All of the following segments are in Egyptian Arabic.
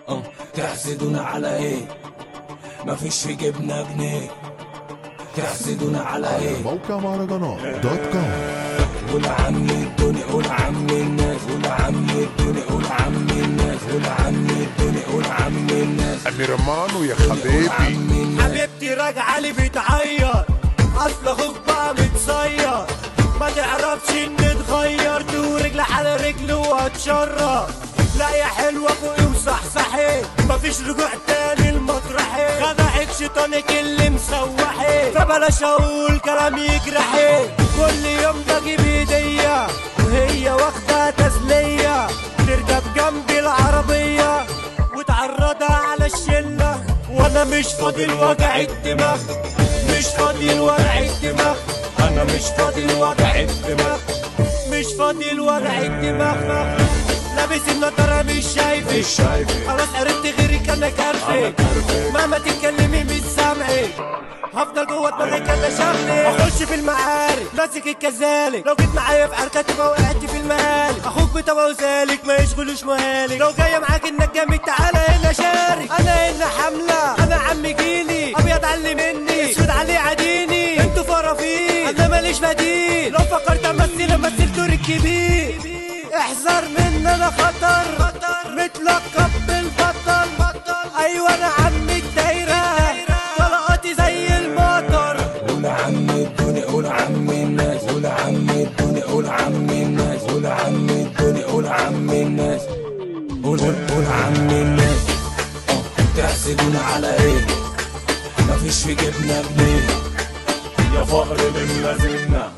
أه تحسدونا على ايه مفيش في جبنا جنيه تحسدونا على ايه موقع مهرجانات دوت كوم قول عم الدنيا قول عم الناس قول عم الدنيا قول عم الناس قول عم الدنيا قول عم الناس امير مانو يا قول حبيبي عم الناس حبيبتي راجعة لي بتعيط اصل اخوك بقى متصير ما تعرفش ان اتغير دو رجل على رجل واتشرف لا يا حلوة فوقي وصحصحي مفيش رجوع تاني المطرحي خدعك شيطانك اللي مسوحي فبلاش اقول كلام يجرحي كل يوم بجيب هدية وهي واخدة تسلية تركب جنبي العربية وتعرضها على الشلة وانا مش فاضي لوجع الدماغ مش فاضي لوجع الدماغ انا مش فاضي لوجع الدماغ مش فاضي لوجع الدماغ لابس النضارة مش شايفك مش شايفك خلاص عرفت غيرك انا كارفك مهما تتكلمي مش سامعك هفضل جوه دماغك انا شغلي اخش في المعارك ماسك الكذلك لو جيت معايا في حركات تبقى وقعت في المهالك اخوك بطبعه سالك ما يشغلوش مهالك لو جايه معاك انك جامد تعالى هنا شارك انا هنا حمله انا عم جيلي ابيض علي مني اسود عليه عديني انتوا فرافيل انا ماليش بديل لو فكرت امثل امثل دور الكبير احذر من انا خطر متلقب بالبطل ايوه انا عم الدايره طلقاتي زي المطر قول عم الدنيا قول عم الناس قول عم الدنيا قول عم الناس قول عم الدنيا قول عم الناس قول قول قول عم الناس اه تحسدونا على ايه مفيش في جبنا جنيه يا فقر من لازمنا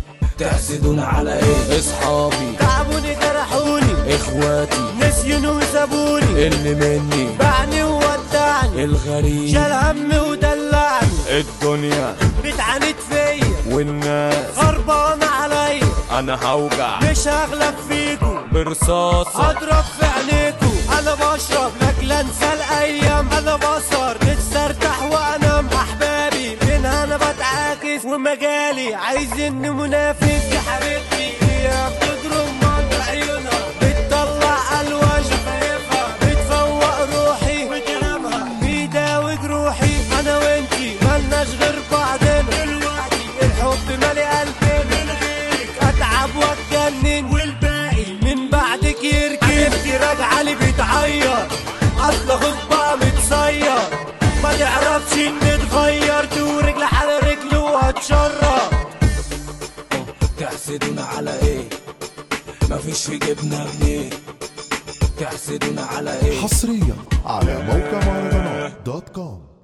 تحسدونا على ايه اصحابي تعبوني جرحوني اخواتي نسيوني وسابوني اللي مني باعني وودعني الغريب شال همي ودلعني الدنيا بتعاند فيا والناس خربانة عليا انا هوجع مش هغلب فيكو برصاصة اضرب في عينيكو انا بشرب لاجل انسى الايام انا بسهر تسترتاح وانام احبابي منها انا بتعاكس ومجالي عايزني منافس يا حبيبتي هي بتضرب من عيونها بتطلع الوان شفايفها بتفوق روحي وكلامها بيداوي جروحي انا وانتي ملناش غير بعضنا دلوقتي الحب مالي قلبي من غيرك اتعب واتجنن والباقي من بعدك يركب حبيبتي راجعه لي بتعيط اصل اخوك بقى متصير ما تعرفش ان اتغير دو رجل على رجل وهتشرب تحسدونا على ايه مفيش في جبنا جنيه تحسدونا على ايه حصريا على موقع مهرجانات دوت كوم